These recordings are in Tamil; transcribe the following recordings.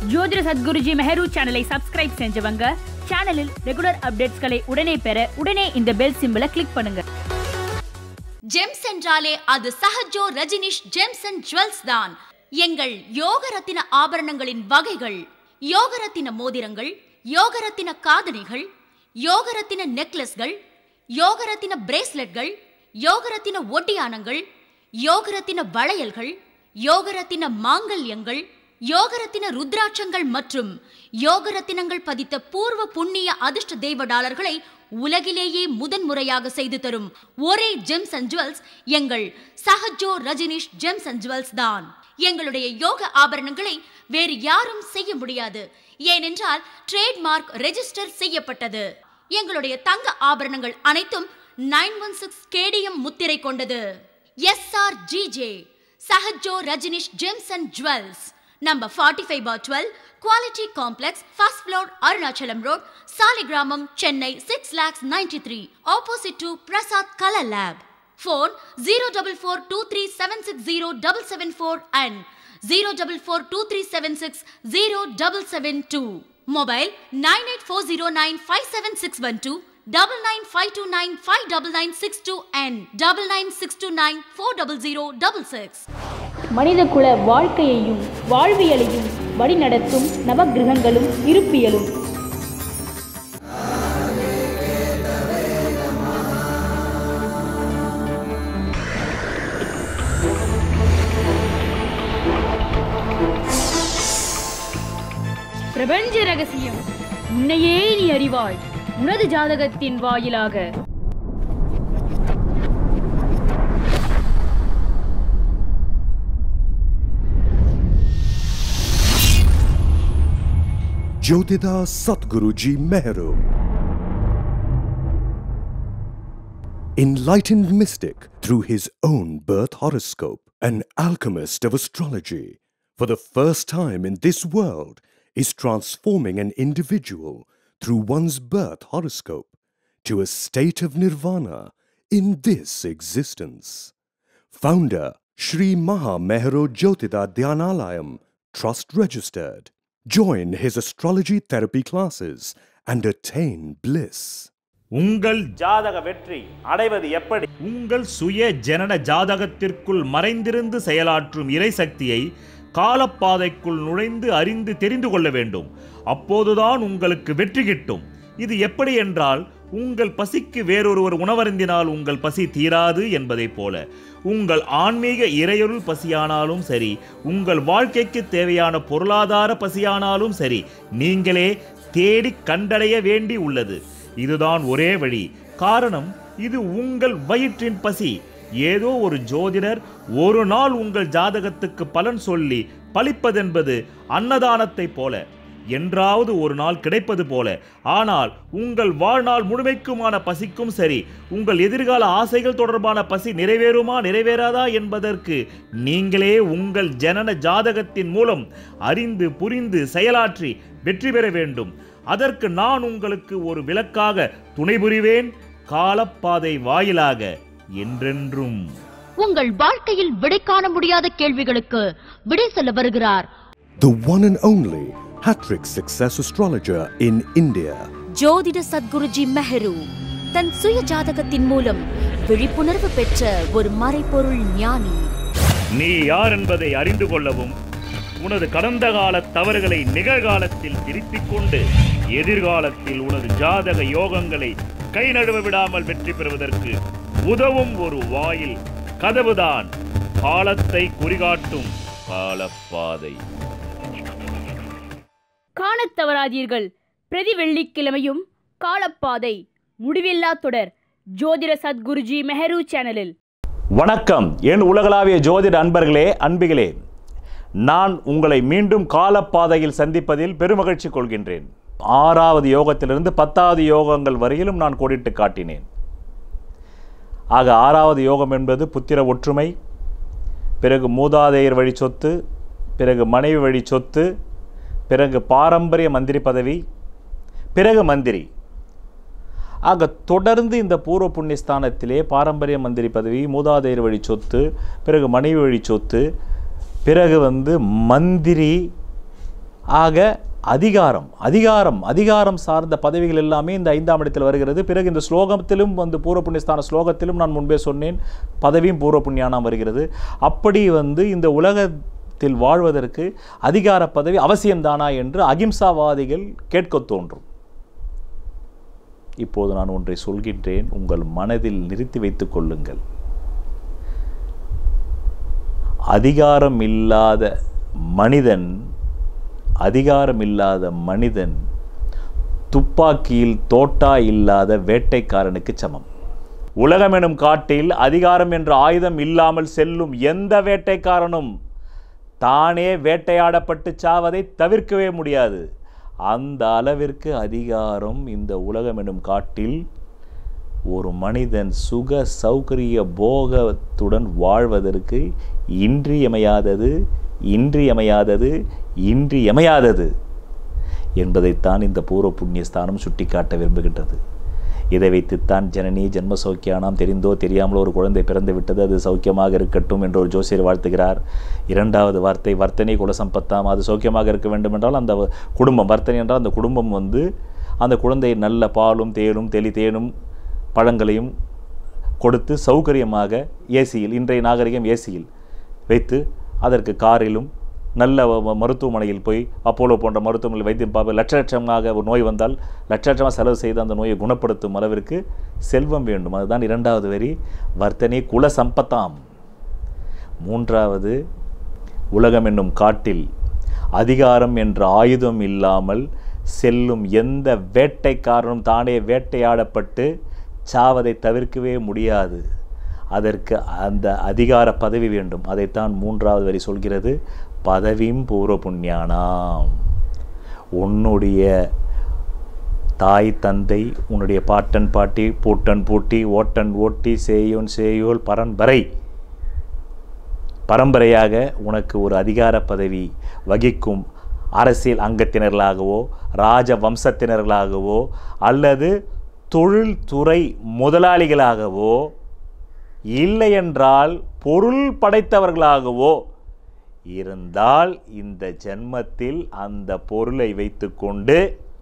ஜோதிட சத்குருஜி மெஹரு சேனலை சப்ஸ்கிரைப் செஞ்சவங்க சேனலில் ரெகுலர் அப்டேட்ஸ்களை உடனே பெற உடனே இந்த பெல் சிம்பலை கிளிக் பண்ணுங்க ஜெம்ஸ் என்றாலே அது Sahajo Rajinish gems and jewels தான் எங்கள் யோகரத்தின ஆபரணங்களின் வகைகள் யோகரத்தின மோதிரங்கள் யோகரத்தின காதணிகள் யோகரத்தின நெக்லஸ்கள் யோகரத்தின பிரேஸ்லெட்கள் யோகரத்தின ஒட்டியானங்கள் யோகரத்தின வளையல்கள் யோகரத்தின மாங்கல்யங்கள் யோகரத்தின ருத்ராட்சங்கள் மற்றும் யோகரத்தினங்கள் பதித்த பூர்வ புண்ணிய அதிர்ஷ்ட தெய்வ டாலர்களை உலகிலேயே முதன்முறையாக செய்து தரும் ஒரே ஜெம்ஸ் அண்ட் ஜுவல்ஸ் எங்கள் Sahajo Rajinish gems and jewels தான் எங்களுடைய யோக ஆபரணங்களை வேறு யாரும் செய்ய முடியாது ஏனென்றால் ட்ரேட்மார்க் ரெஜிஸ்டர் செய்யப்பட்டது எங்களுடைய தங்க ஆபரணங்கள் அனைத்தும் நைன் ஒன் சிக்ஸ் கேடிஎம் முத்திரை கொண்டது S R GJ Sahajo Rajinish gems and jewels number forty five bar dwell quality complex first floor Arunachalam road Saligramam Chennai six lakhs ninety three opposite to Prasad colour lab phone zero double four two three seven six zero double seven four and zero double four two three seven six zero double seven two mobile nine eight four zero nine five seven six one two double nine five two nine five double nine six two and double nine six two nine four double zero double six மனிதகுல வாழ்க்கையையும் வாழ்வியலையும் வழிநடத்தும் நவகிரகங்களும் இருப்பியலும் பிரபஞ்ச ரகசியம் உன்னையே நீ அறிவாய் உனது ஜாதகத்தின் வாயிலாக Jyotida Satguruji Mehru. Enlightened mystic through his own birth horoscope, an alchemist of astrology, for the first time in this world is transforming an individual through one's birth horoscope to a state of nirvana in this existence. Founder Sri Maha Mehro Jyotida Dhyanalayam, Trust Registered. Join his astrology therapy classes and attain bliss. உங்கள் ஜாதக வெற்றி அடைவது எப்படி உங்கள் சுய ஜனன ஜாதகத்திற்குள் மறைந்திருந்து செயலாற்றும் இறைசக்தியை காலப்பாதைக்குள் நுழைந்து அறிந்து தெரிந்து கொள்ள வேண்டும் அப்போதுதான் உங்களுக்கு வெற்றி கிட்டும் இது எப்படி என்றால் உங்கள் பசிக்கு வேறொருவர் உணவருந்தினால் உங்கள் பசி தீராது என்பதைப் போல உங்கள் ஆன்மீக இறையொருள் பசியானாலும் சரி உங்கள் வாழ்க்கைக்கு தேவையான பொருளாதார பசியானாலும் சரி நீங்களே தேடி கண்டடைய வேண்டி உள்ளது இதுதான் ஒரே வழி காரணம் இது உங்கள் வயிற்றின் பசி ஏதோ ஒரு ஜோதிடர் ஒரு நாள் உங்கள் ஜாதகத்துக்கு பலன் சொல்லி பலிப்பதென்பது அன்னதானத்தைப் போல என்றாவது ஒரு நாள் கிடைப்பது போல ஆனால் உங்கள் வாழ்நாள் முழுமைக்குமான பசிக்கும் சரி உங்கள் எதிர்கால ஆசைகள் தொடர்பான பசி நிறைவேறுமா நிறைவேறாதா என்பதற்கு நீங்களே உங்கள் ஜனன ஜாதகத்தின் மூலம் அறிந்து புரிந்து செயலாற்றி வெற்றி பெற வேண்டும் அதற்கு நான் உங்களுக்கு ஒரு விளக்காக துணை புரிவேன் காலப்பாதை வாயிலாக என்றென்றும் உங்கள் வாழ்க்கையில் விடை காண முடியாத கேள்விகளுக்கு விடை சொல்ல வருகிறார் The one and only Hattrick Success Astrologer in India. ஜோதிட சத்குருஜி மெஹரு தன் சுய ஜாதகத்தின் மூலம் விழிப்புணர்வு பெற்ற ஒரு மறைபொருள் ஞானி நீ யார் என்பதை அறிந்து கொள்ளவும் உனது கடந்த கால தவறுகளை நிகழ்காலத்தில் திருத்திக் கொண்டு எதிர்காலத்தில் உனது ஜாதக யோகங்களை கை நழுவ விடாமல் வெற்றி பெறுவதற்கு உதவும் ஒரு வாயில் கதவுதான் காலத்தை குறிகாட்டும் காலப்பாதை காணத் தவறாதீர்கள் பிரதி வெள்ளிக்கிழமையும் காலப்பாதை முடிவில்லா தொடர் ஜோதிட சத்குருஜி மெஹரு சேனலில் வணக்கம் என் உலகளாவிய ஜோதிட அன்பர்களே அன்பிகளே நான் உங்களை மீண்டும் காலப்பாதையில் சந்திப்பதில் பெருமகிழ்ச்சி கொள்கின்றேன் ஆறாவது யோகத்திலிருந்து பத்தாவது யோகங்கள் வரையிலும் நான் கோடிட்டு காட்டினேன் ஆக ஆறாவது யோகம் என்பது புத்திர ஒற்றுமை பிறகு மூதாதையர் வழி சொத்து பிறகு மனைவி வழி சொத்து பிறகு பாரம்பரிய மந்திரி பதவி பிறகு மந்திரி ஆக தொடர்ந்து இந்த பூர்வ புண்ணியஸ்தானத்திலே பாரம்பரிய மந்திரி பதவி மூதாதையர் வழி சொத்து பிறகு மனைவி வழி சொத்து பிறகு வந்து மந்திரி ஆக அதிகாரம் அதிகாரம் அதிகாரம் சார்ந்த பதவிகள் எல்லாமே இந்த ஐந்தாம் இடத்தில் வருகிறது பிறகு இந்த ஸ்லோகத்திலும் வந்து பூர்வ புண்ணியஸ்தான ஸ்லோகத்திலும் நான் முன்பே சொன்னேன் பதவியும் பூர்வ புண்ணியானாம் வருகிறது அப்படி வந்து இந்த உலகத்தில் வாழ்வதற்கு அதிகார பதவி அவசியம்தானா என்று அகிம்சாவாதிகள் கேட்கத் தோன்றும் இப்போது நான் ஒன்றை சொல்கின்றேன் உங்கள் மனதில் நிறுத்தி வைத்துக் கொள்ளுங்கள் அதிகாரம் இல்லாத மனிதன் அதிகாரம் இல்லாத மனிதன் துப்பாக்கியில் தோட்டா இல்லாத வேட்டைக்காரனுக்கு சமம் உலகம் எனும் காட்டில் அதிகாரம் என்ற ஆயுதம் இல்லாமல் செல்லும் எந்த வேட்டைக்காரனும் தானே வேட்டையாடப்பட்டு சாவதை தவிர்க்கவே முடியாது அந்த அளவிற்கு அதிகாரம் இந்த உலகம் எனும் காட்டில் ஒரு மனிதன் சுக சௌகரிய போகத்துடன் வாழ்வதற்கு இன்றியமையாதது இன்றியமையாதது இன்றியமையாதது என்பதைத்தான் இந்த பூர்வ புண்ணிய ஸ்தானம் சுட்டிக்காட்ட விரும்புகின்றது இதை வைத்துத்தான் ஜனனி ஜென்ம சௌக்கியானாம் தெரிந்தோ தெரியாமலோ ஒரு குழந்தை பிறந்து விட்டது அது சௌக்கியமாக இருக்கட்டும் என்று ஒரு ஜோசியர் வாழ்த்துகிறார் இரண்டாவது வார்த்தை வர்த்தனை குல சம்பத்தாம் அது சௌக்கியமாக இருக்க வேண்டும் என்றால் அந்த குடும்பம் வர்த்தனை என்றால் அந்த குடும்பம் வந்து அந்த குழந்தை நல்ல பாலும் தேனும் தெளி தேனும் பழங்களையும் கொடுத்து சௌகரியமாக ஏசியில் இன்றைய நாகரிகம் ஏசியில் வைத்து அதற்கு காரிலும் நல்ல வ- மருத்துவமனையில் போய் அப்போலோ போன்ற மருத்துவமனையில் வைத்தியம் பார்ப்ப லட்ச லட்சமாக ஒரு நோய் வந்தால் லட்ச லட்சமாக செலவு செய்து அந்த நோயை குணப்படுத்தும் அளவிற்கு செல்வம் வேண்டும் அதுதான் இரண்டாவது வரி வர்த்தனை குல சம்பத்தாம் மூன்றாவது உலகம் என்னும் காட்டில் அதிகாரம் என்ற ஆயுதம் இல்லாமல் செல்லும் எந்த வேட்டைக்காரனும் தானே வேட்டையாடப்பட்டு சாவதை தவிர்க்கவே முடியாது அதற்கு அந்த அதிகார பதவி வேண்டும் அதைத்தான் மூன்றாவது வரி சொல்கிறது பதவியும் பூர்வ புண்ணியானாம் உன்னுடைய தாய் தந்தை உன்னுடைய பாட்டன் பாட்டி பூட்டன் பூட்டி ஓட்டன் ஓட்டி சேயோன் சேயோல் பரம்பரை பரம்பரையாக உனக்கு ஒரு அதிகார பதவி வகிக்கும் அரசியல் அங்கத்தினர்களாகவோ ராஜ வம்சத்தினர்களாகவோ அல்லது தொழில்துறை முதலாளிகளாகவோ இல்லையென்றால் பொருள் படைத்தவர்களாகவோ இருந்தால் இந்த ஜென்மத்தில் அந்த பொருளை வைத்துக்கொண்டு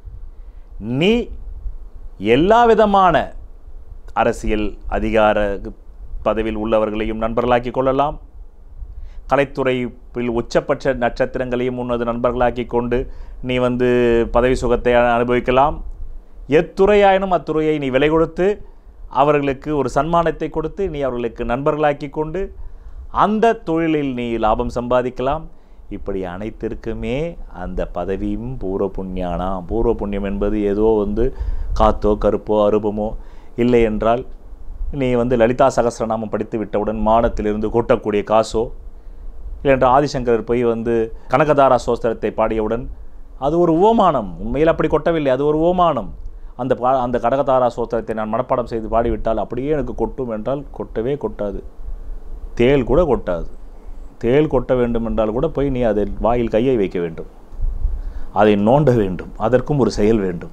நீ எல்லா விதமான அரசியல் அதிகார பதவியில் உள்ளவர்களையும் நண்பர்களாக்கிக் கொள்ளலாம் கலைத்துறையில் உச்சபட்ச நட்சத்திரங்களையும் உனது நண்பர்களாக்கிக் கொண்டு நீ வந்து பதவி சுகத்தை அனுபவிக்கலாம் எத்துறையாயினும் அத்துறையை நீ விலை கொடுத்து அவர்களுக்கு ஒரு சன்மானத்தை கொடுத்து நீ அவர்களுக்கு நண்பர்களாக்கி கொண்டு அந்த தொழிலில் நீ லாபம் சம்பாதிக்கலாம் இப்படி அனைத்திற்குமே அந்த பதவியும் பூர்வ புண்ணியானாம் பூர்வ புண்ணியம் என்பது ஏதோ வந்து காத்தோ கருப்போ அருபமோ இல்லை என்றால் நீ வந்து லலிதா சகஸ்ரநாமம் படித்து விட்டவுடன் மானத்திலிருந்து கொட்டக்கூடிய காசோ இல்லைன்ற ஆதிசங்கரர் போய் வந்து கனகதாரா சோஸ்திரத்தை பாடியவுடன் அது ஒரு ஓமானம் உண்மையில் அப்படி கொட்டவில்லை அது ஒரு ஓமானம் அந்த பா அந்த கடகதாரா சோஸ்திரத்தை நான் மனப்பாடம் செய்து பாடிவிட்டால் அப்படியே எனக்கு கொட்டும் என்றால் கொட்டவே கொட்டாது தேள் கூட கொட்டாது தேள் கொட்ட வேண்டும் என்றால் கூட போய் நீ அதை வாயில் கையை வைக்க வேண்டும் அதை நோண்ட வேண்டும் அதற்கும் ஒரு செயல் வேண்டும்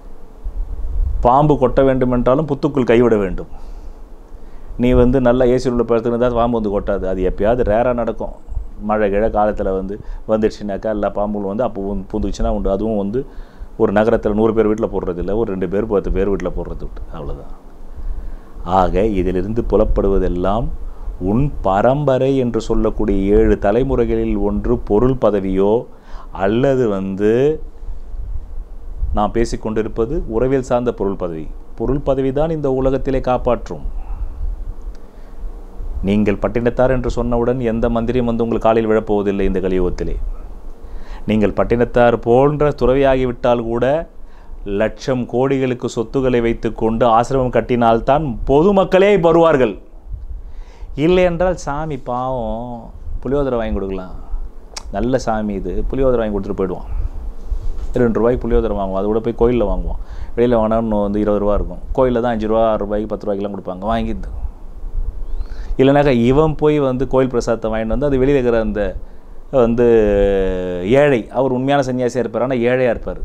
பாம்பு கொட்ட வேண்டும் என்றாலும் புத்துக்குள் கைவிட வேண்டும் நீ வந்து நல்ல ஏசி உள்ள படுத்துருந்தா பாம்பு வந்து கொட்டாது அது எப்பயாவது ரேராக நடக்கும் மழை கிழ காலத்தில் வந்து வந்துடுச்சுனாக்கா எல்லா பாம்புகளும் வந்து அப்போ வந்து பூந்துச்சுன்னா உண்டு அதுவும் வந்து ஒரு நகரத்தில் நூறு பேர் வீட்டில் போடுறது இல்லை ஒரு ரெண்டு பேர் பத்து பேர் வீட்டில் போடுறது விட்டு அவ்வளோதான் ஆக இதிலிருந்து புலப்படுவதெல்லாம் உன் பரம்பரை என்று சொல்லக்கூடிய ஏழு தலைமுறைகளில் ஒன்று பொருள் பதவியோ அல்லது வந்து நாம் பேசிக்கொண்டிருப்பது உறவியல் சார்ந்த பொருள் பதவி பொருள் பதவி தான் இந்த உலகத்திலே காப்பாற்றும் நீங்கள் பட்டினத்தார் என்று சொன்னவுடன் எந்த மந்திரியும் வந்து உங்கள் காலில் விழப்போவதில்லை இந்த கலியுகத்திலே நீங்கள் பட்டினத்தார் போன்ற துறவியாகிவிட்டால் கூட லட்சம் கோடிகளுக்கு சொத்துக்களை வைத்துக்கொண்டு ஆசிரமம் கட்டினால்தான் பொதுமக்களே வருவார்கள் இல்லை என்றால் சாமி பாவம் புளியோதரை வாங்கி கொடுக்கலாம் நல்ல சாமி இது புளியோதரை வாங்கி கொடுத்துட்டு போயிடுவான் ரெண்டு ரூபாய்க்கு புளியோதரை வாங்குவோம் அதை கூட போய் கோயிலில் வாங்குவோம் வெளியில் வாங்கினா இன்னும் வந்து இருபது ரூபா இருக்கும் கோயிலில் தான் அஞ்சு ரூபா ஆறு ரூபாய்க்கு பத்து ரூபாய்க்கெல்லாம் கொடுப்பாங்க வாங்கிட்டு இல்லைனாக்கா இவன் போய் வந்து கோயில் பிரசாதத்தை வாங்கிட்டு வந்து அது வெளியில் இருக்கிற அந்த வந்து ஏழை அவர் உண்மையான சன்னியாசியாக இருப்பார் ஆனால் ஏழையாக இருப்பார்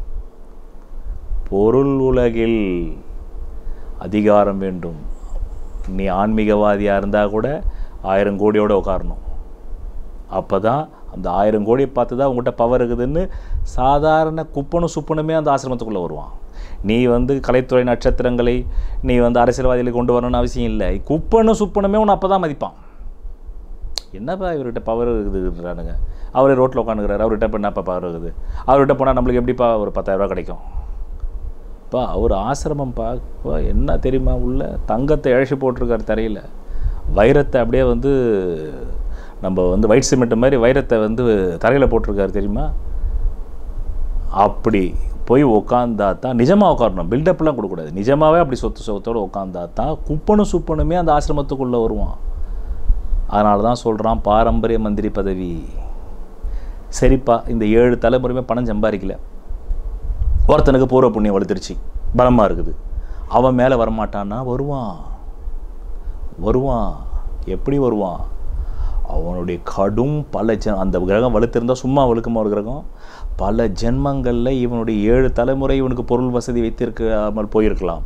பொருள் உலகில் அதிகாரம் வேண்டும் நீ ஆன்மீகவாதியாக இருந்தால் கூட ஆயிரம் கோடியோடு உட்காரணும் அப்போ தான் அந்த ஆயிரம் கோடியை பார்த்து தான் உங்கள்கிட்ட பவர் இருக்குதுன்னு சாதாரண குப்பனும் சுப்பனுமே அந்த ஆசிரமத்துக்குள்ளே வருவான் நீ வந்து கலைத்துறை நட்சத்திரங்களை நீ வந்து அரசியல்வாதிகளை கொண்டு வரணும்னு அவசியம் இல்லை குப்பனும் சுப்பனுமே உன்னை அப்போ தான் மதிப்பான் என்னப்பா இவர்கிட்ட பவர் இருக்குதுன்றானுங்க அவர் ரோட்டில் உட்காந்துக்கிறாரு அவர்கிட்ட இப்போ என்னப்பா பவர் இருக்குது அவர்கிட்ட போனால் நம்மளுக்கு எப்படிப்பா ஒரு பத்தாயிரரூபா கிடைக்கும் பா அவர் ஆசிரமம் பா என்ன தெரியுமா உள்ள தங்கத்தை இழச்சி போட்டிருக்காரு தரையில் வைரத்தை அப்படியே வந்து நம்ம வந்து ஒயிட் சிமெண்ட் மாதிரி வைரத்தை வந்து தரையில் போட்டிருக்காரு தெரியுமா அப்படி போய் உக்காந்தா தான் நிஜமாக உட்காரணும் பில்டப்லாம் கொடுக்கக்கூடாது நிஜமாகவே அப்படி சொத்து சொத்தோடு உட்காந்தா தான் குப்பனும் சுப்பனுமே அந்த ஆசிரமத்துக்குள்ளே வருவான் அதனால தான் சொல்கிறான் பாரம்பரிய மந்திரி பதவி சரிப்பா இந்த ஏழு தலைமுறையுமே பணம் சம்பாதிக்கல ஒருத்தனுக்கு பூர்வ புண்ணியம் வலுத்துருச்சு பலமாக இருக்குது அவன் மேலே வரமாட்டான்னா வருவான் வருவான் எப்படி வருவான் அவனுடைய கடும் பல ஜெ அந்த கிரகம் வலுத்திருந்தால் சும்மா வலுக்குமா ஒரு கிரகம் பல ஜென்மங்களில் இவனுடைய ஏழு தலைமுறை இவனுக்கு பொருள் வசதி வைத்திருக்காமல் போயிருக்கலாம்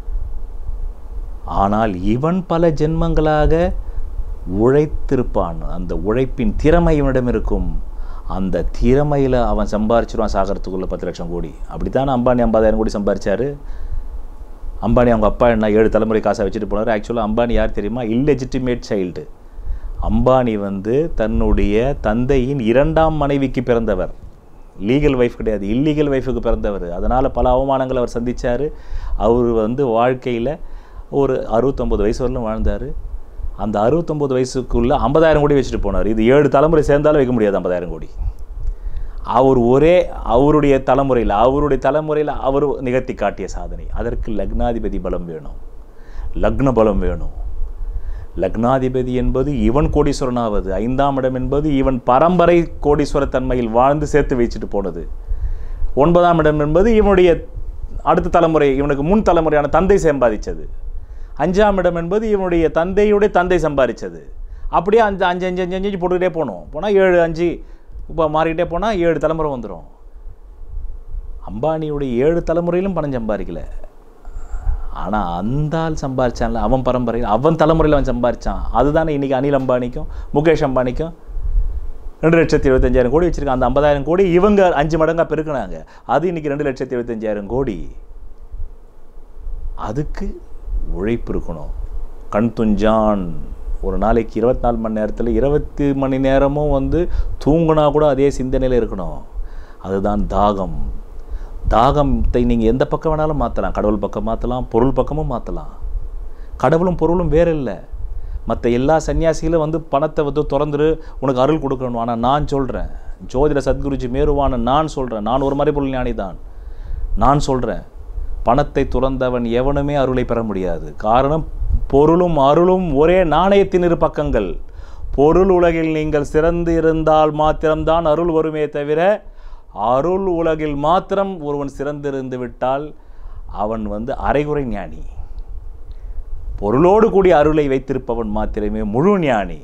ஆனால் இவன் பல ஜென்மங்களாக உழைத்திருப்பான் அந்த உழைப்பின் திறமை இவனிடம் இருக்கும் அந்த திறமையில் அவன் சம்பாரிச்சிருவான் சாகரத்துக்குள்ளே பத்து லட்சம் கோடி அப்படித்தான் அம்பானி ஐம்பதாயிரம் கோடி சம்பாரிச்சாரு அம்பானி அவங்க அப்பா என்ன ஏழு தலைமுறை காசை வச்சுட்டு போனார் ஆக்சுவலாக அம்பானி யார் தெரியுமா இல்லெஜிட்டிமேட் சைல்டு அம்பானி வந்து தன்னுடைய தந்தையின் இரண்டாம் மனைவிக்கு பிறந்தவர் லீகல் ஒய்ஃப் கிடையாது இல்லீகல் ஒய்ஃபுக்கு பிறந்தவர் அதனால் பல அவமானங்களை அவர் சந்தித்தார் அவர் வந்து வாழ்க்கையில் ஒரு அறுபத்தொம்பது வயசு வரலும் வாழ்ந்தார் அந்த அறுபத்தொம்பது வயசுக்குள்ளே ஐம்பதாயிரம் கோடி வச்சுட்டு போனார் இது ஏழு தலைமுறை சேர்ந்தாலும் வைக்க முடியாது ஐம்பதாயிரம் கோடி அவர் ஒரே அவருடைய தலைமுறையில் அவருடைய தலைமுறையில் அவர் நிகழ்த்தி காட்டிய சாதனை அதற்கு லக்னாதிபதி பலம் வேணும் லக்ன பலம் வேணும் லக்னாதிபதி என்பது இவன் கோடீஸ்வரனாவது ஐந்தாம் இடம் என்பது இவன் பரம்பரை கோடீஸ்வர தன்மையில் வாழ்ந்து சேர்த்து வச்சுட்டு போனது ஒன்பதாம் இடம் என்பது இவனுடைய அடுத்த தலைமுறை இவனுக்கு முன் தலைமுறையான தந்தை சம்பாதிச்சது அஞ்சாம் இடம் என்பது இவனுடைய தந்தையுடைய தந்தை சம்பாதிச்சது அப்படியே அஞ்சு அஞ்சு அஞ்சு அஞ்சு அஞ்சு போட்டுக்கிட்டே போகணும் போனால் ஏழு அஞ்சு இப்போ மாறிக்கிட்டே போனால் ஏழு தலைமுறை வந்துடும் அம்பானியுடைய ஏழு தலைமுறையிலும் பணம் சம்பாதிக்கல ஆனால் அந்த ஆள் சம்பாரிச்சான்ல அவன் பரம்பரையில் அவன் தலைமுறையில் அவன் சம்பாரிச்சான் அதுதானே இன்றைக்கி அனில் அம்பானிக்கும் முகேஷ் அம்பானிக்கும் ரெண்டு லட்சத்தி இருபத்தஞ்சாயிரம் கோடி வச்சுருக்காங்க அந்த ஐம்பதாயிரம் கோடி இவங்க அஞ்சு மடங்காக பெருக்கினாங்க அது இன்றைக்கி ரெண்டு லட்சத்தி இருபத்தஞ்சாயிரம் கோடி அதுக்கு உழைப்பு இருக்கணும் கண் துஞ்சான் ஒரு நாளைக்கு இருபத்தி நாலு மணி நேரத்தில் இருபத்தி மணி நேரமும் வந்து தூங்குனா கூட அதே சிந்தனையில் இருக்கணும் அதுதான் தாகம் தாகத்தை நீங்கள் எந்த பக்கம் வேணாலும் மாற்றலாம் கடவுள் பக்கம் மாற்றலாம் பொருள் பக்கமும் மாற்றலாம் கடவுளும் பொருளும் வேறு இல்லை மற்ற எல்லா சன்னியாசிகளும் வந்து பணத்தை வந்து திறந்துரு உனக்கு அருள் கொடுக்கணும் ஆனால் நான் சொல்கிறேன் ஜோதிட சத்குருஜி மேருவான நான் சொல்கிறேன் நான் ஒரு மறைபொருள் ஞானி தான் நான் சொல்கிறேன் பணத்தை துறந்தவன் எவனுமே அருளை பெற முடியாது காரணம் பொருளும் அருளும் ஒரே நாணயத்தின் இரு பக்கங்கள் பொருள் உலகில் நீங்கள் சிறந்து இருந்தால் மாத்திரம்தான் அருள் வருமே தவிர அருள் உலகில் மாத்திரம் ஒருவன் சிறந்திருந்து விட்டால் அவன் வந்து அரைகுறை ஞானி பொருளோடு கூடிய அருளை வைத்திருப்பவன் மாத்திரமே முழு ஞானி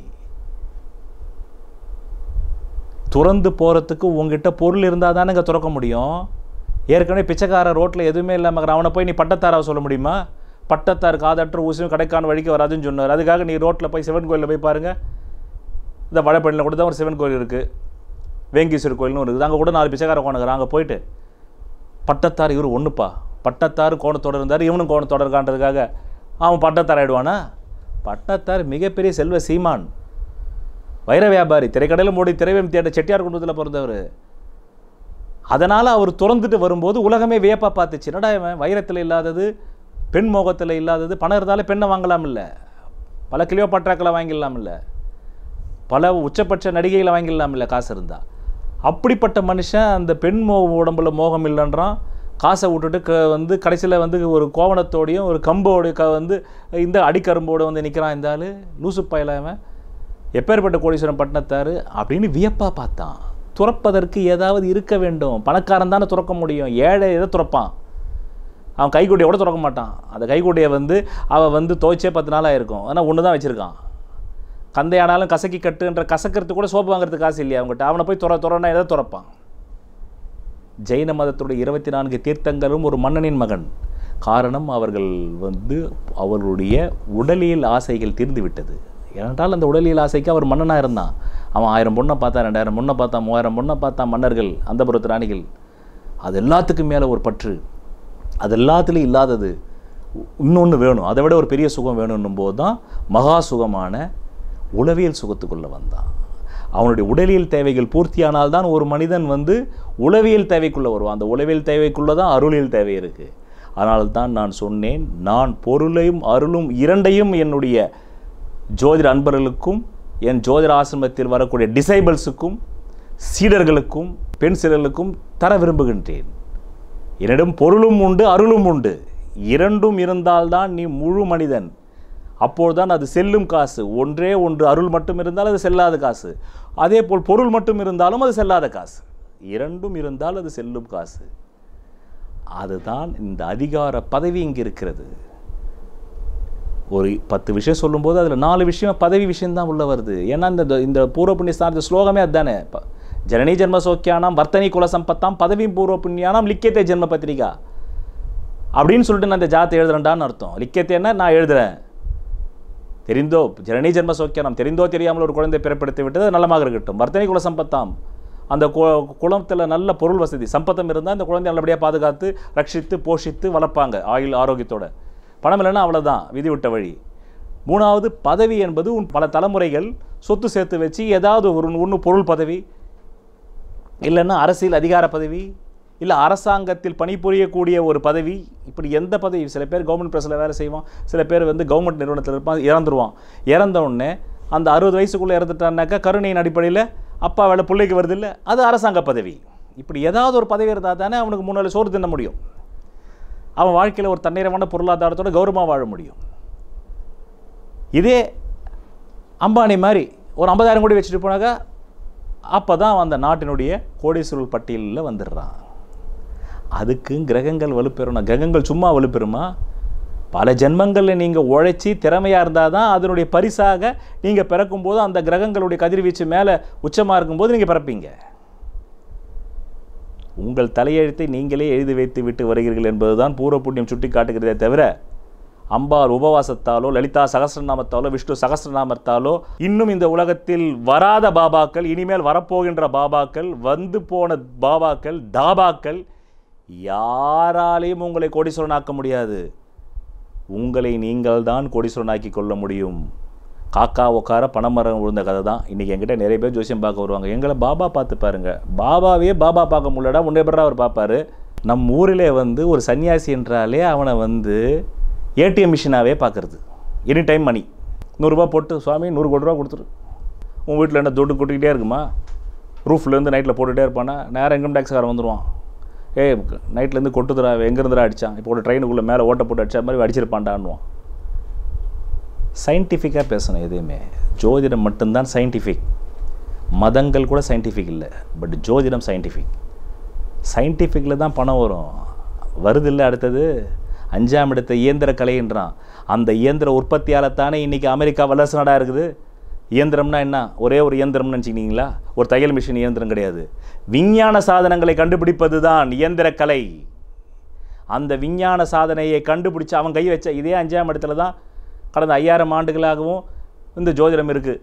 துறந்து போகிறதுக்கு உங்ககிட்ட பொருள் இருந்தால் தானேங்க துறக்க முடியும் ஏற்கனவே பிச்சைக்கார ரோட்டில் எதுவுமே இல்லாமல் அவனை போய் நீ பட்டத்தாராவை சொல்ல முடியுமா பட்டத்தார் காதற்ற ஊசியும் கடைக்கான வழிக்கு வராதுன்னு சொன்னார் அதுக்காக நீ ரோட்டில் போய் சிவன் கோயிலில் போய் பாருங்கள் இந்த வடபழனியில் கூட தான் ஒரு சிவன் கோயில் இருக்குது வேங்கீஸ்வரர் கோயில்னு இருக்குது அங்கே கூட நாலு பிச்சைக்கார உட்காந்துக்கிறான் அங்கே போயிட்டு பட்டத்தார் இவர் ஒன்றுப்பா பட்டத்தார் கோணத்தோடு இருந்தார் இவனும் கோணத்தோடு இருக்கான்றதுக்காக அவன் பட்டத்தார் ஆயிடுவானா பட்டத்தார் மிகப்பெரிய செல்வ சீமான் வைர வியாபாரி திரைக்கடையில் மூடி திரைவம் தேட்ட செட்டியார் குடும்பத்தில் பிறந்தவர் அதனால் அவர் துறந்துட்டு வரும்போது உலகமே வியப்பாக பார்த்துச்சு என்னடா இவன் வைரத்தில் இல்லாதது பெண் மோகத்தில் இல்லாதது பணம் இருந்தாலே பெண்ணை வாங்கலாம் இல்லை பல கிலோ பற்றாக்களை வாங்கிடலாம் இல்லை பல உச்சபட்ச நடிகைகளை வாங்கிடலாம் இல்லை காசு இருந்தால் அப்படிப்பட்ட மனுஷன் அந்த பெண் மோ உடம்புல மோகம் இல்லைன்றான் காசை விட்டுட்டு க வந்து கடைசியில் வந்து ஒரு கோவணத்தோடையும் ஒரு கம்போடு க வந்து இந்த அடிக்கரும்போடு வந்து நிற்கிறான் இந்த ஆள் லூசு பயலாமன் எப்பேற்பட்ட கோடீஸ்வரன் பட்டினத்தார் அப்படின்னு வியப்பாக பார்த்தான் துறப்பதற்கு ஏதாவது இருக்க வேண்டும் பணக்காரன் தானே துறக்க முடியும் ஏழை எதை துறப்பான் அவன் கைக்குட்டியை கூட துறக்க மாட்டான் அந்த கைக்குட்டியை வந்து அவன் வந்து துவைச்சே பத்து நாள் ஆயிருக்கும் ஆனால் ஒன்று தான் வச்சுருக்கான் கந்தையானாலும் கசக்கி கட்டுன்ற கசக்கிறதுக்கு கூட சோப்பு வாங்குறதுக்கு காசு இல்லையா அவங்ககிட்ட அவனை போய் துற துறன்னா எதை துறப்பான் ஜெயின மதத்துடைய இருபத்தி நான்கு தீர்த்தங்களும் ஒரு மன்னனின் மகன் காரணம் அவர்கள் வந்து அவர்களுடைய உடலியல் ஆசைகள் தீர்ந்து விட்டது ஏனென்றால் அந்த உடலியல் ஆசைக்கு அவர் மன்னனாக இருந்தான் அவன் ஆயிரம் பொண்ணை பார்த்தா ரெண்டாயிரம் பொண்ணை பார்த்தா மூவாயிரம் பொண்ணை பார்த்தா மன்னர்கள் அந்த புறத்து ராணிகள் அது எல்லாத்துக்கும் மேலே ஒரு பற்று அது எல்லாத்துலேயும் இல்லாதது இன்னொன்று வேணும் அதை விட ஒரு பெரிய சுகம் வேணும்னும் போது தான் மகா சுகமான உளவியல் சுகத்துக்குள்ளே வந்தான் அவனுடைய உடலியல் தேவைகள் பூர்த்தியானால் தான் ஒரு மனிதன் வந்து உளவியல் தேவைக்குள்ளே வருவான் அந்த உளவியல் தேவைக்குள்ளே தான் அருளியல் தேவை இருக்குது அதனால தான் நான் சொன்னேன் நான் பொருளையும் அருளும் இரண்டையும் என்னுடைய ஜோதிட அன்பர்களுக்கும் என் ஜோதிட ஆசிரமத்தில் வரக்கூடிய டிசைபிள்ஸுக்கும் சீடர்களுக்கும் பெண் சீடர்களுக்கும் தர விரும்புகின்றேன் என்னிடம் பொருளும் உண்டு அருளும் உண்டு இரண்டும் இருந்தால்தான் நீ முழு மனிதன் அப்போதுதான் அது செல்லும் காசு ஒன்றே ஒன்று அருள் மட்டும் இருந்தால் அது செல்லாத காசு அதே போல் பொருள் மட்டும் இருந்தாலும் அது செல்லாத காசு இரண்டும் இருந்தால் அது செல்லும் காசு அதுதான் இந்த அதிகார பதவி இங்கே இருக்கிறது ஒரு பத்து விஷயம் சொல்லும்போது அதில் நாலு விஷயம் பதவி விஷயம்தான் உள்ள வருது ஏன்னா இந்த இந்த பூர்வ புண்ணிய ஸ்தானத்து ஸ்லோகமே அதுதானே ப- ஜனனி ஜென்ம சோக்கியானாம் வர்த்தனி குல சம்பத்தாம் பதவி பூர்வ புண்ணியானாம் லிக்கியத்தை ஜென்ம பத்திரிகா அப்படின்னு சொல்லிட்டு நான் இந்த ஜாத்தை எழுதுறேன்டான்னு அர்த்தம் லிக்கியத்தைன்னா நான் எழுதுறேன் தெரிந்தோ ஜனனி ஜென்ம சோக்கியானம் தெரிந்தோ தெரியாமல் ஒரு குழந்தை பிறப்படுத்தி விட்டது அது நலமாக இருக்கட்டும் வர்த்தனி குல சம்பத்தாம் அந்த கு குளத்தில் நல்ல பொருள் வசதி சம்பத்தம் இருந்தால் அந்த குழந்தை நல்லபடியாக பாதுகாத்து ரட்சித்து போஷித்து வளர்ப்பாங்க ஆயுள் ஆரோக்கியத்தோட பணம் இல்லைன்னா அவ்வளோதான் விதி விட்ட வழி மூணாவது பதவி என்பது உன் பல தலைமுறைகள் சொத்து சேர்த்து வச்சு ஏதாவது ஒரு ஒன்று பொருள் பதவி இல்லைன்னா அரசியல் அதிகார பதவி இல்லை அரசாங்கத்தில் பணிபுரியக்கூடிய ஒரு பதவி இப்படி எந்த பதவி சில பேர் கவர்மெண்ட் ப்ரெஸ்ஸில் வேலை செய்வான் சில பேர் வந்து கவர்மெண்ட் நிறுவனத்தில் இருப்பான் இறந்துருவான் இறந்த உடனே அந்த அறுபது வயசுக்குள்ளே இறந்துட்டான்னாக்கா கருணையின் அடிப்படையில் அப்பா வேலை பிள்ளைக்கு வருது இல்லை அது அரசாங்க பதவி இப்படி ஏதாவது ஒரு பதவி இருந்தால் தானே அவனுக்கு முன்னாடி சோறு தின்ன முடியும் அவன் வாழ்க்கையில் ஒரு தன்னிறைவான பொருளாதாரத்தோட கௌரவமாக வாழ முடியும் இதே அம்பானி மாதிரி ஒரு ஐம்பதாயிரம் கோடி வச்சுட்டு போனாக்கா அப்போ தான் அந்த நாட்டினுடைய கோடீஸ்வரர் பட்டியலில் வந்துடுறான் அதுக்கு கிரகங்கள் வலுப்பெறணும் கிரகங்கள் சும்மா வலுப்பெறுமா பல ஜென்மங்களில் நீங்கள் உழைச்சி திறமையாக இருந்தால் தான் அதனுடைய பரிசாக நீங்கள் பிறக்கும்போது அந்த கிரகங்களுடைய கதிர்வீச்சு மேலே உச்சமாக இருக்கும்போது நீங்கள் பிறப்பீங்க உங்கள் தலையெழுத்தை நீங்களே எழுதி வைத்து விட்டு வருகிறீர்கள் என்பதுதான் பூர்வ புண்ணியம் சுட்டி காட்டுகிறதே தவிர அம்பாள் உபவாசத்தாலோ லலிதா சகஸ்ரநாமத்தாலோ விஷ்ணு சகஸ்ரநாமத்தாலோ இன்னும் இந்த உலகத்தில் வராத பாபாக்கள் இனிமேல் வரப்போகின்ற பாபாக்கள் வந்து போன பாபாக்கள் தாபாக்கள் யாராலையும் உங்களை கோடீஸ்வரனாக்க முடியாது உங்களை நீங்கள் தான் கோடீஸ்வரனாக்கி கொள்ள முடியும் காக்கா உட்கார பனைமரம் விழுந்த கதை தான் இன்றைக்கி என்கிட்ட நிறைய பேர் ஜோசியம் பார்க்க வருவாங்க எங்களை பாபா பார்த்து பாருங்க பாபாவே பாபா பார்க்க முடியலடா உன்னை பேரா அவர் பார்ப்பாரு நம் ஊரிலே வந்து ஒரு சன்னியாசி என்றாலே அவனை வந்து ஏடிஎம் மிஷினாகவே பார்க்குறது எனி டைம் மணி நூறுரூவா போட்டு சுவாமி நூறு கோடி ரூபா கொடுத்துரு உன் வீட்டில் என்ன துட்டு கொட்டிக்கிட்டே இருக்குமா ரூஃப்லேருந்து நைட்டில் போட்டுகிட்டே இருப்பானா நேரம் இன்கம் டேக்ஸ்காரன் வந்துடுவான் ஏய் நைட்லேருந்து கொட்டுதுடா எங்கேருந்துடா அடித்தான் இப்போ ஒரு ட்ரெயினுக்குள்ளே மேலே ஓட்ட போட்டு அடிச்ச மாதிரி அடிச்சிருப்பான்டான்னுவான் சயின்டிஃபிக்காக பேசணும் எதுவுமே ஜோதிடம் மட்டும்தான் சயின்டிஃபிக் மதங்கள் கூட சயின்டிஃபிக் இல்லை பட் ஜோதிடம் சயின்டிஃபிக் சயின்டிஃபிக்கில் தான் பணம் வரும் வருது இல்லை அடுத்தது அஞ்சாம் இடத்த இயந்திர கலைன்றான் அந்த இயந்திர உற்பத்தியால் தானே இன்றைக்கி அமெரிக்கா வல்லரசு நாடாக இருக்குது இயந்திரம்னா என்ன ஒரே ஒரு இயந்திரம்னு நினச்சிக்கிங்களா ஒரு தையல் மிஷின் இயந்திரம் கிடையாது விஞ்ஞான சாதனங்களை கண்டுபிடிப்பது தான் இயந்திர கலை அந்த விஞ்ஞான சாதனையை கண்டுபிடிச்சு அவன் கை வச்ச இதே அஞ்சாம் இடத்துல தான் கடந்த ஐயாயிரம் ஆண்டுகளாகவும் இந்த ஜோதிடம் இருக்குது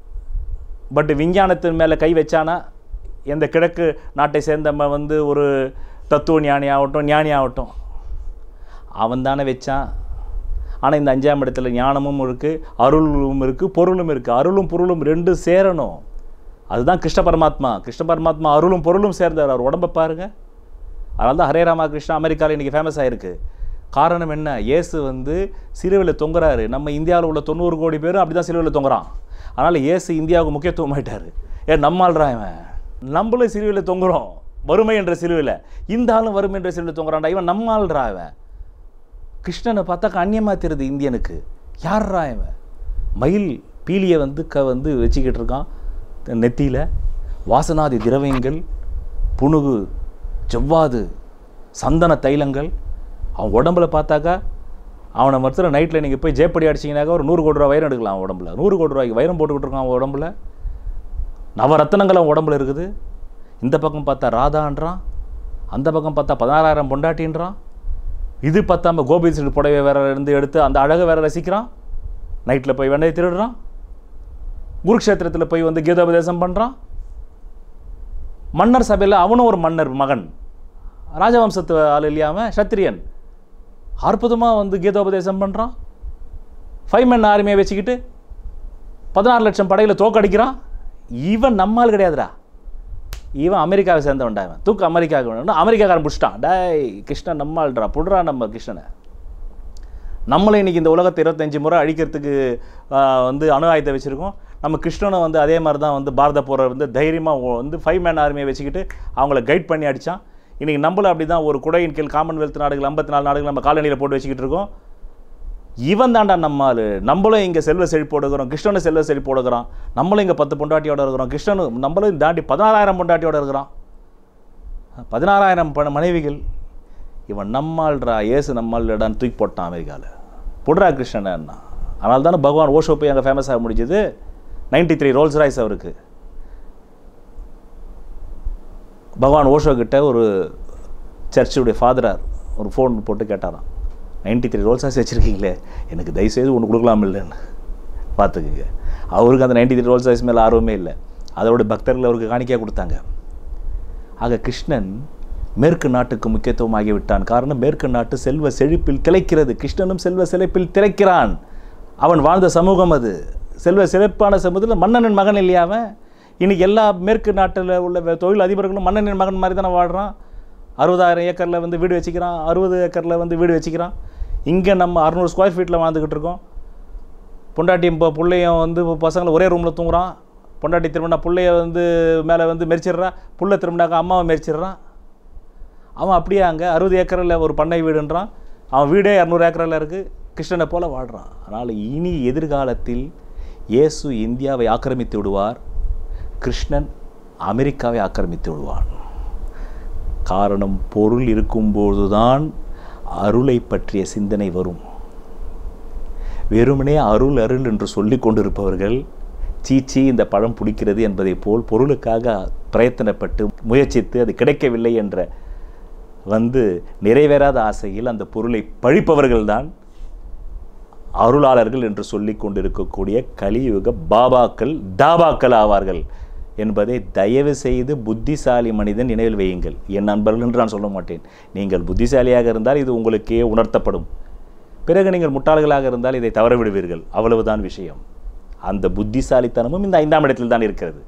பட் விஞ்ஞானத்தின் மேலே கை வச்சானா எந்த கிழக்கு நாட்டை சேர்ந்தவன் வந்து ஒரு தத்துவ ஞானி ஆகட்டும் ஞானி ஆகட்டும் அவன் தானே வச்சான் ஆனால் இந்த அஞ்சாம் இடத்துல ஞானமும் இருக்குது அருளும் இருக்குது பொருளும் இருக்குது அருளும் பொருளும் ரெண்டும் சேரணும் அதுதான் கிருஷ்ண பரமாத்மா கிருஷ்ண பரமாத்மா அருளும் பொருளும் சேர்ந்தார் அவர் உடம்பை பாருங்கள் அதனால தான் ஹரே ராமகிருஷ்ணா அமெரிக்காவில் இன்றைக்கி ஃபேமஸ் ஆகிருக்கு காரணம் என்ன இயேசு வந்து சிலுவையில் தொங்குறாரு நம்ம இந்தியாவில் உள்ள தொண்ணூறு கோடி பேரும் அப்படி தான் சிலுவையில் தொங்குறான் அதனால் இயேசு இந்தியாவுக்கு முக்கியத்துவம் ஆயிட்டார் ஏன் நம்மாள்றான் இவன் நம்மளும் சிலுவையில் தொங்குறோம் வறுமை என்ற சிலுவையில் இந்த ஆளும் வறுமை என்ற சிலுவையில் தொங்குறான்டா இவன் நம்மாள்றா இவன் கிருஷ்ணனை பார்த்தாக்க அந்நியமாக தெரியுது இந்தியனுக்கு யார்ரா இவன் மயில் பீலியை வந்து க வந்து வச்சுக்கிட்டு இருக்கான் நெத்தியில் வாசனாதி திரவியங்கள் புணுகு ஜவ்வாது சந்தன தைலங்கள் அவன் உடம்புல பார்த்தாக்கா அவனை மறுத்துல நைட்டில் நீங்கள் போய் ஜேப்படி அடிச்சிங்கனாக்கா ஒரு நூறு கோடி ரூபா வைரம் எடுக்கலாம் அவன் உடம்புல நூறு கோடி ரூபாய்க்கு வைரம் போட்டுக்கிட்டு இருக்கான் அவன் உடம்புல நவரத்னங்கள் அவன் உடம்புல இருக்குது இந்த பக்கம் பார்த்தா ராதான்றான் அந்த பக்கம் பார்த்தா பதினாறாயிரம் பொண்டாட்டின்றான் இது பார்த்தாம கோபி சீடு புடவை வேற இருந்து எடுத்து அந்த அழகை வேற ரசிக்கிறான் நைட்டில் போய் வெண்ணையை திருடுறான் குருக்ஷேத்திரத்தில் போய் வந்து கீதோபதேசம் பண்ணுறான் மன்னர் சபையில் அவனும் ஒரு மன்னர் மகன் ராஜவம்சத்து ஆள் இல்லையாம சத்திரியன் அற்புதமாக வந்து கீதோபதேசம் பண்ணுறான் ஃபைவ் மென் ஆர்மியை வச்சுக்கிட்டு பதினாறு லட்சம் படையில் தோக்கடிக்கிறான் இவன் நம்மால் கிடையாதுடா இவன் அமெரிக்காவை சேர்ந்தவன்டா இவன் தூக்கு அமெரிக்காவுக்கு வேணும் அமெரிக்காக்காரன் பிடிச்சிட்டான் டேய் கிருஷ்ணன் நம்மால்டா புடுறா நம்ம கிருஷ்ணனை நம்மளும் இன்றைக்கி இந்த உலகத்தை இருபத்தஞ்சி முறை அழிக்கிறதுக்கு ஆ, வந்து அணு ஆயுதத்தை வச்சுருக்கோம் நம்ம கிருஷ்ணனும் வந்து அதே மாதிரி தான் வந்து பாரத போரை வந்து தைரியமாக வந்து ஃபைவ் மேன் ஆர்மியை வச்சுக்கிட்டு அவங்கள கைட் பண்ணி அடித்தான் இன்றைக்கி நம்மளும் அப்படி தான் ஒரு குடையின் கீழ் காமன்வெல்த் நாடுகள் ஐம்பத்தி நாலு நாடுகள் நம்ம காலனியில் போட்டு வச்சுக்கிட்டு இருக்கோம் இவன் தான்டா நம்ம ஆளு நம்மளும் இங்கே செல்வ செழிப்போடு இருக்கிறோம் கிருஷ்ணனும் செல்வ செழிப்போடு இருக்கிறான் நம்மளும் இங்கே பத்து பொண்டாட்டியோட இருக்கிறோம் கிருஷ்ணனும் நம்மளும் தாண்டி பதினாறாயிரம் பொண்டாட்டியோட இருக்கிறான் பதினாறாயிரம் பண மனைவிகள் இவன் நம்மாள்ரா ஏசு நம்மால்டான்னு தூக்கி போட்டான் அமெரிக்காவில் புட்ரா கிருஷ்ணன் அதனால தானே பகவான் ஓஷோ போய் அங்கே ஃபேமஸ் ஆக முடிஞ்சது நைன்டி த்ரீ ரோல்ஸ் ராய்ஸ் அவருக்கு பகவான் ஓஷோ கிட்ட ஒரு சர்ச்சுடைய ஃபாதரார் ஒரு ஃபோன் போட்டு கேட்டாராம் நைன்டி த்ரீ ரோல்ஸ் ராய்ஸ் வச்சுருக்கீங்களே எனக்கு தயவுசெய்து ஒன்று கொடுக்கலாம் இல்லைன்னு பார்த்துக்குங்க அவருக்கு அந்த நைன்டி த்ரீ ரோல்ஸ் ராய்ஸ் மேலே ஆர்வமே இல்லை அதோட பக்தர்கள் அவருக்கு காணிக்கையாக கொடுத்தாங்க ஆக கிருஷ்ணன் மேற்கு நாட்டுக்கு முக்கியத்துவம் ஆகிவிட்டான் காரணம் மேற்கு நாட்டு செல்வ செழிப்பில் திளைக்கிறது கிருஷ்ணனும் செல்வ செழிப்பில் திளைக்கிறான் அவன் வாழ்ந்த சமூகம் அது செல்வ செழிப்பான சமூகத்தில் மன்னனின் மகன் இல்லையா அவன் இன்னைக்கு எல்லா மேற்கு நாட்டில் உள்ள வே- தொழில் அதிபர்களும் மன்னனின் மகன் மாதிரி தானே வாழ்கிறான் அறுபதாயிரம் ஏக்கரில் வந்து வீடு வச்சுக்கிறான் அறுபது ஏக்கரில் வந்து வீடு வச்சுக்கிறான் இங்கே நம்ம அறுநூறு ஸ்கொயர் ஃபீட்டில் வாழ்ந்துக்கிட்டு இருக்கோம் பொண்டாட்டியும் இப்போ பிள்ளையும் வந்து பசங்களை ஒரே ரூமில் தூங்குறான் பொண்டாட்டி திரும்பினா பிள்ளைய வந்து மேலே வந்து மெரிச்சிடுறா புள்ள திரும்பினாக்கா அம்மாவை மெரிச்சிடுறான் அவன் அப்படியே அங்கே அறுபது ஏக்கரில் ஒரு பண்ணை வீடுன்றான் அவன் வீடே இரநூறு ஏக்கரில் இருக்குது கிருஷ்ணனை போல வாழ்கிறான் அதனால் இனி எதிர்காலத்தில் இயேசு இந்தியாவை ஆக்கிரமித்து விடுவார் கிருஷ்ணன் அமெரிக்காவை ஆக்கிரமித்து விடுவான் காரணம் பொருள் இருக்கும்போதுதான் அருளை பற்றிய சிந்தனை வரும் வெறுமனே அருள் அருள் என்று சொல்லிக் கொண்டிருப்பவர்கள் சீச்சி இந்த பழம் பிடிக்கிறது என்பதைப் போல் பொருளுக்காக பிரயத்தனப்பட்டு முயற்சித்து அது கிடைக்கவில்லை என்ற வந்து நிறைவேறாத ஆசையில் அந்த பொருளை பழிப்பவர்கள்தான் அருளாளர்கள் என்று சொல்லிக் கொண்டிருக்கக்கூடிய கலியுக பாபாக்கள் தாபாக்கள் ஆவார்கள் என்பதை தயவு செய்து புத்திசாலி மனிதன் நினைவில் வையுங்கள் என் நண்பர்கள் என்று நான் சொல்ல மாட்டேன் நீங்கள் புத்திசாலியாக இருந்தால் இது உங்களுக்கே உணர்த்தப்படும் பிறகு நீங்கள் முட்டாள்களாக இருந்தால் இதை தவற விடுவீர்கள் அவ்வளவுதான் விஷயம் அந்த புத்திசாலித்தனமும் இந்த ஐந்தாம் இடத்தில் தான் இருக்கிறது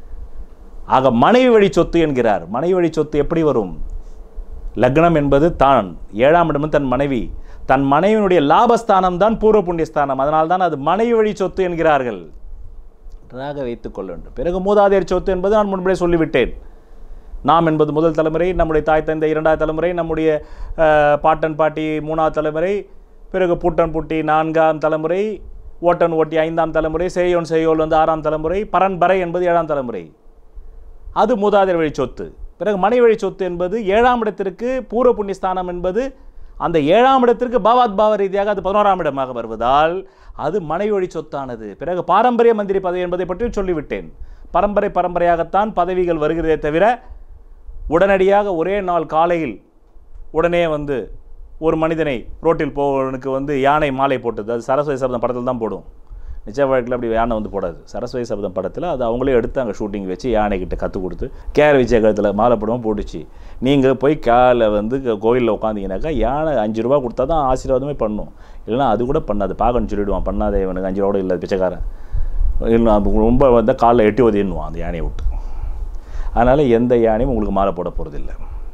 ஆக மனைவி வழி சொத்து என்கிறார் மனைவி வழி சொத்து எப்படி வரும் லக்னம் என்பது தான் ஏழாம் இடமும் தன் மனைவி தன் மனைவியினுடைய லாபஸ்தானம் தான் பூர்வ புண்ணியஸ்தானம் அதனால் தான் அது மனைவி வழி சொத்து என்கிறார்கள் நன்றாக வைத்துக் கொள்ள வேண்டும் பிறகு மூதாதையர் சொத்து என்பது நான் முன்பே சொல்லிவிட்டேன் நாம் என்பது முதல் தலைமுறை நம்முடைய தாய் தந்தை இரண்டாவது தலைமுறை நம்முடைய அஹ், பாட்டன் பாட்டி மூணாவது தலைமுறை பிறகு பூட்டன் பூட்டி நான்காம் தலைமுறை ஓட்டன் ஓட்டி ஐந்தாம் தலைமுறை சேயோன் சேயோல் வந்து ஆறாம் தலைமுறை பரன்பறை என்பது ஏழாம் தலைமுறை அது மூதாதையர் வழி சொத்து பிறகு மனை வழி சொத்து என்பது ஏழாம் இடத்திற்கு பூர்வ புண்ணியஸ்தானம் என்பது அந்த ஏழாம் இடத்திற்கு பாவாத் பாவ ரீதியாக அது பதினோராம் இடமாக வருவதால் அது மனை வழி சொத்தானது பிறகு பாரம்பரிய மந்திரி பதவி என்பதை பற்றியும் சொல்லிவிட்டேன் பரம்பரை பரம்பரையாகத்தான் பதவிகள் வருகிறதே தவிர உடனடியாக ஒரே நாள் காலையில் உடனே வந்து ஒரு மனிதனை ரோட்டில் போவனுக்கு வந்து யானை மாலை போட்டது அது சரஸ்வதி சபதம் படத்தில் தான் போடும் நிச்சய வாழ்க்கையில் அப்படி யானை வந்து போடாது சரஸ்வதி சபதம் படத்தில் அது அவங்களே எடுத்து அங்கே ஷூட்டிங் வச்சு யானைக்கிட்ட கற்றுக் கொடுத்து கேர விஜய கழுத்தில் மாலை போடுவோம் போட்டுச்சு நீங்கள் போய் கேல வந்து கோயிலில் உட்காந்தீங்கன்னாக்கா யானை அஞ்சு ரூபா கொடுத்தா தான் ஆசீர்வாதமே பண்ணும் இல்லைன்னா அது கூட பண்ணாது பாகன்னு சொல்லிவிடுவான் பண்ணாதே இவனுக்கு அஞ்சு ரூபா கூட இல்லை பிச்சைக்காரன் இல்லை அது ரொம்ப வந்தால் காலில் எட்டி ஒதின்னுவான் அந்த யானையை விட்டு அதனால் எந்த யானையும் உங்களுக்கு மாலை போட போகிறதில்ல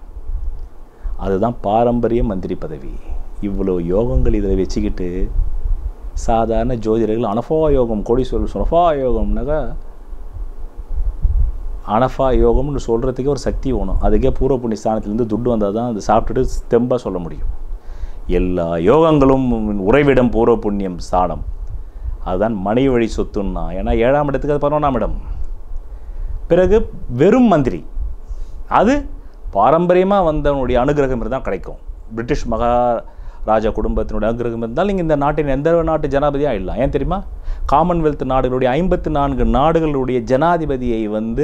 அதுதான் பாரம்பரிய மந்திரி பதவி இவ்வளோ யோகங்கள் இதில் வச்சுக்கிட்டு சாதாரண ஜோதிடர்கள் அனஃபா யோகம் கோடீஸ்வரர் சுனஃபா யோகம்னாக்கா அனஃபா யோகம்னு சொல்கிறதுக்கே ஒரு சக்தி வேணும் அதுக்கே பூர்வ புண்ணிய ஸ்தானத்துலேருந்து துட்டு வந்தால் தான் அது சாப்பிட்டுட்டு தெம்பாக சொல்ல முடியும் எல்லா யோகங்களும் உறைவிடம் பூர்வ புண்ணியம் ஸ்தானம் அதுதான் மனை வழி சொத்துன்னா ஏன்னா ஏழாம் இடத்துக்கு அது பதினொன்றாம் இடம் பிறகு வெறும் மந்திரி அது பாரம்பரியமாக வந்தவனுடைய அனுகிரகம் இருந்தால் கிடைக்கும் பிரிட்டிஷ் மகாராஜா குடும்பத்தினுடைய அனுகிரகம் இருந்தால் நீங்கள் இந்த நாட்டின் எந்த நாட்டு ஜனாதிபதியாக இல்லை ஏன் தெரியுமா காமன்வெல்த் நாடுகளுடைய ஐம்பத்து நான்கு நாடுகளுடைய ஜனாதிபதியை வந்து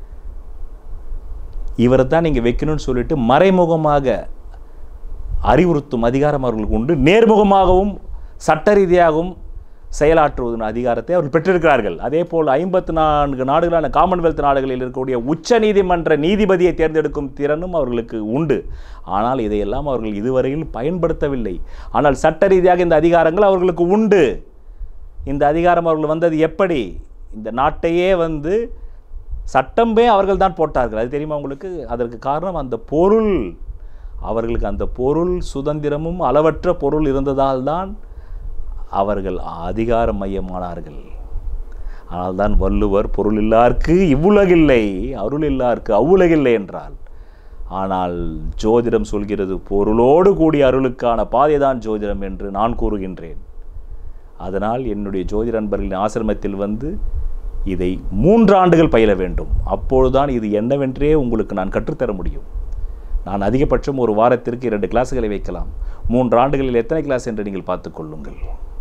இவரை தான் நீங்கள் வைக்கணும்னு சொல்லிட்டு மறைமுகமாக அறிவுறுத்தும் அதிகாரம் அவர்களுக்கு உண்டு நேர்முகமாகவும் சட்ட ரீதியாகவும் செயலாற்றுவதன் அதிகாரத்தை அவர்கள் பெற்றிருக்கிறார்கள் அதே போல் ஐம்பத்து நான்கு நாடுகளான காமன்வெல்த் நாடுகளில் இருக்கக்கூடிய உச்ச நீதிமன்ற நீதிபதியை தேர்ந்தெடுக்கும் திறனும் அவர்களுக்கு உண்டு ஆனால் இதையெல்லாம் அவர்கள் இதுவரையில் பயன்படுத்தவில்லை ஆனால் சட்ட ரீதியாக இந்த அதிகாரங்கள் அவர்களுக்கு உண்டு இந்த அதிகாரம் அவர்கள் வந்தது எப்படி இந்த நாட்டையே வந்து சட்டமே அவர்கள் தான் போட்டார்கள் அது தெரியுமா உங்களுக்கு அதற்கு காரணம் அந்த பொருள் அவர்களுக்கு அந்த பொருள் சுதந்திரமும் அளவற்ற பொருள் இருந்ததால் தான் அவர்கள் அதிகார மையமானார்கள் ஆனால் தான் வள்ளுவர் பொருள் இல்லார்க்கு இவ்வுலகில்லை அருள் இல்லார்க்கு அவ்வுலகில்லை என்றால் ஆனால் ஜோதிடம் சொல்கிறது பொருளோடு கூடிய அருளுக்கான பாதை தான் ஜோதிடம் என்று நான் கூறுகின்றேன் அதனால் என்னுடைய ஜோதிட நண்பர்களின் ஆசிரமத்தில் வந்து இதை மூன்று ஆண்டுகள் பயில வேண்டும் அப்பொழுதுதான் இது என்னவென்றே உங்களுக்கு நான் கற்றுத்தர முடியும் நான் அதிகபட்சம் ஒரு வாரத்திற்கு இரண்டு கிளாஸுகளை வைக்கலாம் மூன்று ஆண்டுகளில் எத்தனை கிளாஸ் என்று நீங்கள் பார்த்துக்கொள்ளுங்கள்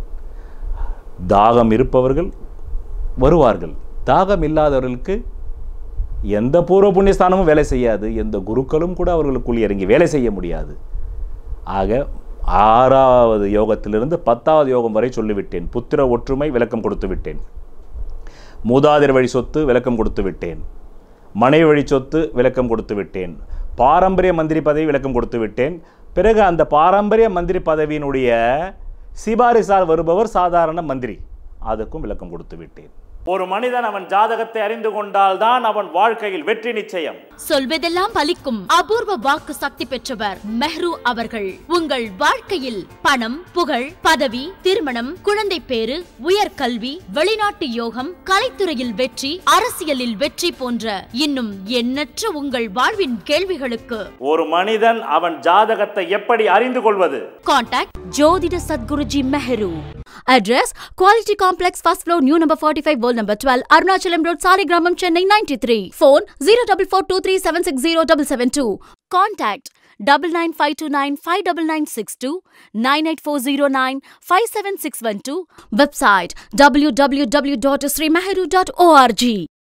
தாகம் இருப்பவர்கள் வருவார்கள் தாகம் இல்லாதவர்களுக்கு எந்த பூர்வ புண்ணியஸ்தானமும் வேலை செய்யாது எந்த குருக்களும் கூட அவர்களுக்குள் இறங்கி வேலை செய்ய முடியாது ஆக ஆறாவது யோகத்திலிருந்து பத்தாவது யோகம் வரை சொல்லிவிட்டேன் புத்திர ஒற்றுமை விளக்கம் கொடுத்து விட்டேன் மூதாதையர் வழி சொத்து விளக்கம் கொடுத்து விட்டேன் மனைவி வழி சொத்து விளக்கம் கொடுத்து விட்டேன் பாரம்பரிய மந்திரி பதவி விளக்கம் கொடுத்து விட்டேன் பிறகு அந்த பாரம்பரிய மந்திரி பதவியினுடைய சிபாரிசால் வருபவர் சாதாரண மந்திரி அதுக்கும் விளக்கம் கொடுத்து விட்டேன் ஒரு மனிதன் அவன் ஜாதகத்தை அறிந்து கொண்டால் தான் அவன் வாழ்க்கையில் வெற்றி நிச்சயம் சொல்வதெல்லாம் பலிக்கும் அபூர்வ வாக்கு சக்தி பெற்றவர் மெஹ்ரு அவர்கள் உங்கள் வாழ்க்கையில் பணம் புகழ் பதவி திருமணம் குழந்தை பேரு உயர்கல்வி வெளிநாட்டு யோகம் கலைத்துறையில் வெற்றி அரசியலில் வெற்றி போன்ற இன்னும் எண்ணற்ற உங்கள் வாழ்வின் கேள்விகளுக்கு ஒரு மனிதன் அவன் ஜாதகத்தை எப்படி அறிந்து கொள்வது Contact Jodhida Sadguruji Meheru. Address Quality Complex First Floor New Number 45 World Number 12 Arunachalam Road Saligramam Chennai 93 Phone 0442376072 Contact double nine five two nine five double nine six two nine eight four zero nine five seven six one two Website www.srimeheru.org